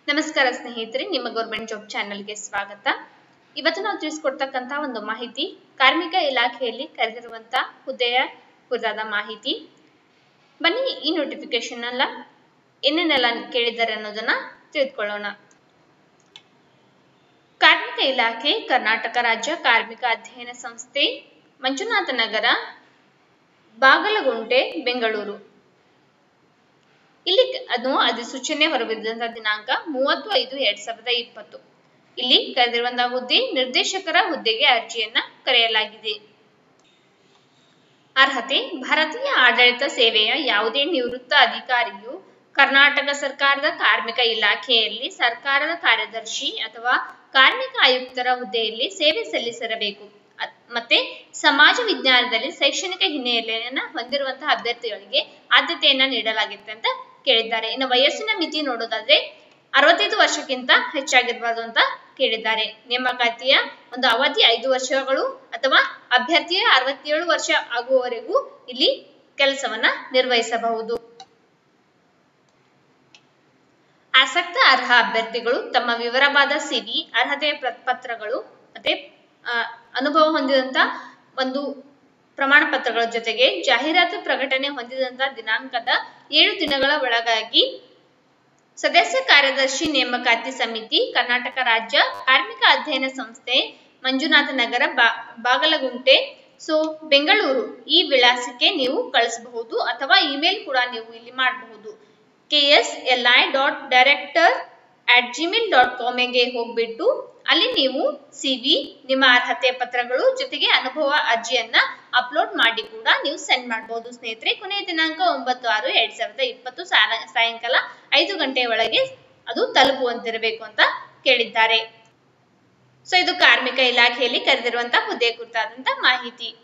ನಮಸ್ಕಾರ ಸ್ನೇಹಿತರೆ ನಿಮ್ಮ ಗೌರ್ಮೆಂಟ್ ಜಾಬ್ ಚಾನೆಲ್ಗೆ ಸ್ವಾಗತ ಇವತ್ತು ನಾವು ತಿಳಿಸ್ಕೊಡ್ತಕ್ಕಂತಹ ಒಂದು ಮಾಹಿತಿ ಕಾರ್ಮಿಕ ಇಲಾಖೆಯಲ್ಲಿ ಕರೆದಿರುವಂತ ಹುದ್ದೆಯ ಕುರಿತಾದ ಮಾಹಿತಿ ಬನ್ನಿ ಈ ನೋಟಿಫಿಕೇಶನ್ ಅಲ್ಲ ಏನೇನೆಲ್ಲ ಕೇಳಿದ್ದಾರೆ ಅನ್ನೋದನ್ನ ತಿಳಿದುಕೊಳ್ಳೋಣ ಕಾರ್ಮಿಕ ಇಲಾಖೆ ಕರ್ನಾಟಕ ರಾಜ್ಯ ಕಾರ್ಮಿಕ ಅಧ್ಯಯನ ಸಂಸ್ಥೆ ಮಂಜುನಾಥ ನಗರ ಬಾಗಲಗುಂಟೆ ಬೆಂಗಳೂರು ಇಲ್ಲಿ ಅದು ಅಧಿಸೂಚನೆ ಹೊರಬಿದ್ದಂತಹ ದಿನಾಂಕ ಮೂವತ್ತು ಐದು ಎರಡ್ ಸಾವಿರದ ಇಪ್ಪತ್ತು ಇಲ್ಲಿ ಕರೆದಿರುವಂತಹ ಹುದ್ದೆ ನಿರ್ದೇಶಕರ ಹುದ್ದೆಗೆ ಅರ್ಜಿಯನ್ನ ಕರೆಯಲಾಗಿದೆ ಅರ್ಹತೆ ಭಾರತೀಯ ಆಡಳಿತ ಸೇವೆಯ ಯಾವುದೇ ನಿವೃತ್ತ ಅಧಿಕಾರಿಯು ಕರ್ನಾಟಕ ಸರ್ಕಾರದ ಕಾರ್ಮಿಕ ಇಲಾಖೆಯಲ್ಲಿ ಸರ್ಕಾರದ ಕಾರ್ಯದರ್ಶಿ ಅಥವಾ ಕಾರ್ಮಿಕ ಆಯುಕ್ತರ ಹುದ್ದೆಯಲ್ಲಿ ಸೇವೆ ಸಲ್ಲಿಸಿರಬೇಕು ಅತ್- ಮತ್ತೆ ಸಮಾಜ ವಿಜ್ಞಾನದಲ್ಲಿ ಶೈಕ್ಷಣಿಕ ಹಿನ್ನೆಲೆಯನ್ನ ಹೊಂದಿರುವಂತಹ ಅಭ್ಯರ್ಥಿಗಳಿಗೆ ಆದ್ಯತೆಯನ್ನ ನೀಡಲಾಗಿದೆ ಅಂತ ಕೇಳಿದ್ದಾರೆ ಇನ್ನು ವಯಸ್ಸಿನ ಮಿತಿ ನೋಡೋದಾದ್ರೆ ಅರವತ್ತೈದು ವರ್ಷಕ್ಕಿಂತ ಹೆಚ್ಚಾಗಿರಬಾರ್ದು ಅಂತ ಕೇಳಿದ್ದಾರೆ ನೇಮಕಾತಿಯ ಒಂದು ಅವಧಿ ಐದು ವರ್ಷಗಳು ಅಥವಾ ಅಭ್ಯರ್ಥಿಯ ಅರವತ್ತೇಳು ವರ್ಷ ಆಗುವವರೆಗೂ ಇಲ್ಲಿ ಕೆಲಸವನ್ನ ನಿರ್ವಹಿಸಬಹುದು ಆಸಕ್ತ ಅರ್ಹ ಅಭ್ಯರ್ಥಿಗಳು ತಮ್ಮ ವಿವರವಾದ ಸಿವಿ ಅರ್ಹತೆ ಪತ್ರಗಳು ಮತ್ತೆ ಆ, ಅನುಭವ ಹೊಂದಿದಂತ ಒಂದು ಪ್ರಮಾಣ ಪತ್ರಗಳ ಜೊತೆಗೆ ಜಾಹೀರಾತು ಪ್ರಕಟಣೆ ಹೊಂದಿದಂತ ದಿನಾಂಕದ ಏಳು ದಿನಗಳ ಒಳಗಾಗಿ ಸದಸ್ಯ ಕಾರ್ಯದರ್ಶಿ ನೇಮಕಾತಿ ಸಮಿತಿ ಕರ್ನಾಟಕ ರಾಜ್ಯ ಕಾರ್ಮಿಕ ಅಧ್ಯಯನ ಸಂಸ್ಥೆ ಮಂಜುನಾಥ ನಗರ ಬಾ- ಬಾಗಲಗುಂಟೆ ಸೊ ಬೆಂಗಳೂರು ಈ ವಿಳಾಸಕ್ಕೆ ನೀವು ಕಳಿಸಬಹುದು ಅಥವಾ ಇಮೇಲ್ ಕೂಡ ನೀವು ಇಲ್ಲಿ ಮಾಡಬಹುದು K S L I dot director at Gmail dot ಕಾಮ್ಗೆ ಹೋಗ್ಬಿಟ್ಟು ಅಲ್ಲಿ ನೀವು ಸಿ ವಿ ನಿಮ್ಮ ಅರ್ಹತೆ ಪತ್ರಗಳು ಜೊತೆಗೆ ಅನುಭವ ಅರ್ಜಿಯನ್ನ ಅಪ್ಲೋಡ್ ಮಾಡಿ ಕೂಡ ನೀವು ಸೆಂಡ್ ಮಾಡಬಹುದು ಸ್ನೇಹಿತರೆ ಕೊನೆಯ ದಿನಾಂಕ ಒಂಬತ್ತು ಆರು ಎರಡ್ ಸಾವಿರದ ಇಪ್ಪತ್ತು ಸಾಲ- ಸಾಯಂಕಾಲ ಐದು ಗಂಟೆಯ ಒಳಗೆ ಅದು ತಲುಪುವಂತಿರಬೇಕು ಅಂತ ಕೇಳಿದ್ದಾರೆ ಸೊ ಇದು ಕಾರ್ಮಿಕ ಇಲಾಖೆಯಲ್ಲಿ ಕರೆದಿರುವಂತಹ ಹುದ್ದೆ ಕುರಿತಾದಂತಹ ಮಾಹಿತಿ